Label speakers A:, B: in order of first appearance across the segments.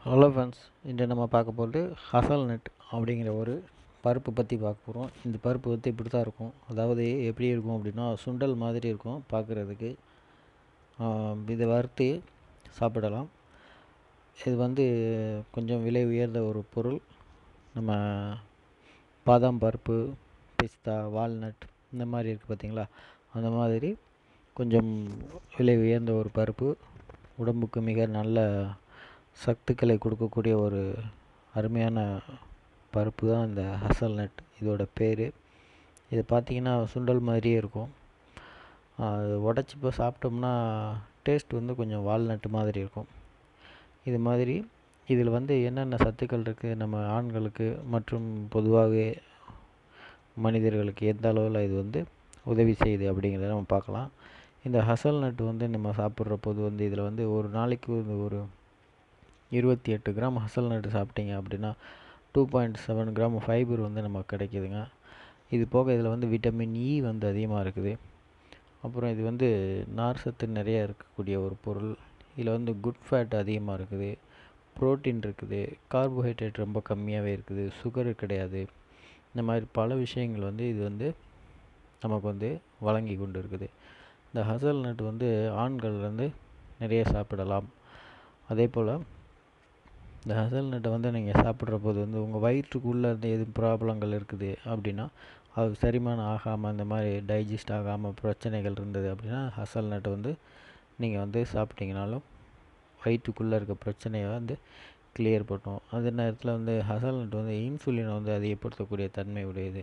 A: hello friends இன்று நம்ம பார்க்க போகிறது ஹசல்நட் அப்படிங்கிற ஒரு பருப்பு பற்றி பார்க்க போகிறோம் இந்த பருப்பு வந்து இப்படி தான் இருக்கும் அதாவது எப்படி இருக்கும் அப்படின்னா சுண்டல் மாதிரி இருக்கும் பார்க்குறதுக்கு இதை வறுத்து சாப்பிடலாம் இது வந்து கொஞ்சம் விலை உயர்ந்த ஒரு பொருள் நம்ம பாதாம் பருப்பு பிஸ்தா வால்நட் இந்த மாதிரி இருக்குது பார்த்தீங்களா அந்த மாதிரி கொஞ்சம் விலை உயர்ந்த ஒரு பருப்பு உடம்புக்கு மிக நல்ல சத்துக்களை கொடுக்கக்கூடிய ஒரு அருமையான பருப்பு தான் இந்த ஹசல்நட் இதோட பேர் இது பார்த்திங்கன்னா சுண்டல் மாதிரியே இருக்கும் அது உடச்சி இப்போ சாப்பிட்டோம்னா டேஸ்ட் வந்து கொஞ்சம் வால்நட்டு மாதிரி இருக்கும் இது மாதிரி இதில் வந்து என்னென்ன சத்துக்கள் இருக்குது நம்ம ஆண்களுக்கு மற்றும் பொதுவாகவே மனிதர்களுக்கு எந்த அளவில் இது வந்து உதவி செய்யுது அப்படிங்கிறத நம்ம பார்க்கலாம் இந்த ஹசல்நட் வந்து நம்ம சாப்பிட்ற போது வந்து இதில் வந்து ஒரு நாளைக்கு ஒரு இருபத்தி எட்டு கிராம் ஹசல்நட் சாப்பிட்டீங்க அப்படின்னா two point seven gram fibre வந்து நமக்கு கிடைக்குதுங்க இது போக இதில் வந்து விட்டமின் இ வந்து அதிகமாக இருக்குது அப்புறம் இது வந்து நார் சத்து நிறையா இருக்கக்கூடிய ஒரு பொருள் இதில் வந்து குட் ஃபேட் அதிகமாக இருக்குது ப்ரோட்டீன் இருக்குது கார்போஹைட்ரேட் ரொம்ப கம்மியாகவே இருக்குது சுகர் கிடையாது இந்த மாதிரி பல விஷயங்கள் வந்து இது வந்து நமக்கு வந்து வழங்கி கொண்டு இருக்குது இந்த ஹசல்நட் வந்து ஆண்கள் வந்து நிறைய சாப்பிடலாம் அதே போல் இந்த ஹசல்நட்டை வந்து நீங்கள் சாப்பிட்ற போது வந்து உங்கள் வயிற்றுக்குள்ளே இருந்து எதுவும் ப்ராப்ளங்கள் இருக்குது அப்படின்னா அது செரிமானம் ஆகாமல் இந்த மாதிரி டைஜஸ்ட் ஆகாமல் பிரச்சனைகள் இருந்தது அப்படின்னா ஹசல்நட்டை வந்து நீங்கள் வந்து சாப்பிட்டீங்கனாலும் வயிற்றுக்குள்ளே இருக்க பிரச்சனையை வந்து கிளியர் பண்ணும் அதே நேரத்தில் வந்து ஹசல்நட் வந்து இன்சுலினை வந்து அதிகப்படுத்தக்கூடிய தன்மை உடையது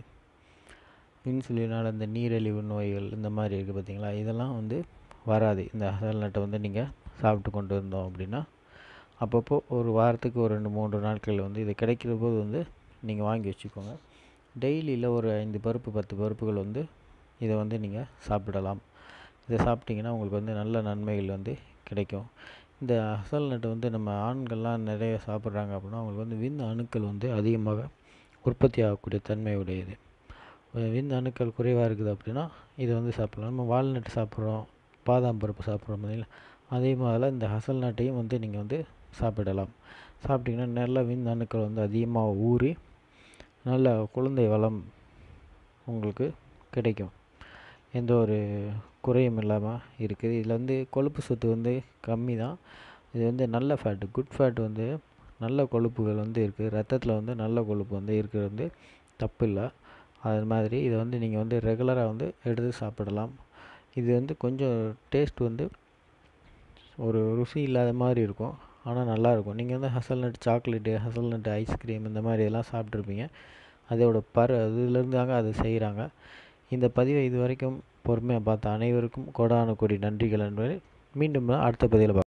A: இன்சுலினால் இந்த நீரிழிவு நோய்கள் இந்த மாதிரி இருக்குது பார்த்தீங்களா இதெல்லாம் வந்து வராது இந்த ஹசல்நட்டை வந்து நீங்கள் சாப்பிட்டு கொண்டு இருந்தோம் அப்படின்னா அப்பப்போ ஒரு வாரத்துக்கு ஒரு ரெண்டு மூன்று நாட்கள் வந்து இது கிடைக்கிற போது வந்து நீங்கள் வாங்கி வச்சுக்கோங்க டெய்லியில் ஒரு ஐந்து பருப்பு பத்து பருப்புகள் வந்து இதை வந்து நீங்கள் சாப்பிடலாம் இதை சாப்பிட்டிங்கன்னா உங்களுக்கு வந்து நல்ல நன்மைகள் வந்து கிடைக்கும் இந்த ஹசல்நட்டை வந்து நம்ம ஆண்கள்லாம் நிறைய சாப்பிட்றாங்க அப்படின்னா அவங்களுக்கு வந்து விந்து அணுக்கள் வந்து அதிகமாக உற்பத்தி ஆகக்கூடிய தன்மை உடையது விந்து அணுக்கள் குறைவாக இருக்குது அப்படின்னா இதை வந்து சாப்பிட்லாம் நம்ம வால்நட் சாப்பிட்றோம் பாதாம் பருப்பு சாப்பிட்றோம் பார்த்தீங்களா அதே மாதிரிலாம் இந்த ஹசல்நட்டையும் வந்து நீங்கள் வந்து சாப்பிடலாம் சாப்பிட்டிங்கன்னா நல்ல விந்து அணுக்கள் வந்து அதிகமாக ஊறி நல்ல குழந்தை வளம் உங்களுக்கு கிடைக்கும் எந்த ஒரு குறையும் இல்லாமல் இருக்குது இதில் வந்து கொழுப்பு சத்து வந்து கம்மி தான் இது வந்து நல்ல ஃபேட்டு குட் ஃபேட் வந்து நல்ல கொழுப்புகள் வந்து இருக்குது ரத்தத்தில் வந்து நல்ல கொழுப்பு வந்து இருக்கிறது வந்து தப்பு இல்லை அது மாதிரி இதை வந்து நீங்கள் வந்து ரெகுலராக வந்து எடுத்து சாப்பிடலாம் இது வந்து கொஞ்சம் டேஸ்ட் வந்து ஒரு ருசி இல்லாத மாதிரி இருக்கும் ஆனால் நல்லாயிருக்கும் நீங்கள் வந்து ஹசல்நட் சாக்லேட்டு ஹசல்நட் ஐஸ்கிரீம் இந்த மாதிரி எல்லாம் சாப்பிட்ருப்பீங்க அதோட பரு அதுலேருந்து தாங்க அதை செய்கிறாங்க இந்த பதிவை இது வரைக்கும் பொறுமையாக பார்த்த அனைவருக்கும் கோடான கோடி நன்றிகள் என்பதை மீண்டும் அடுத்த பதிவில் பார்க்கலாம்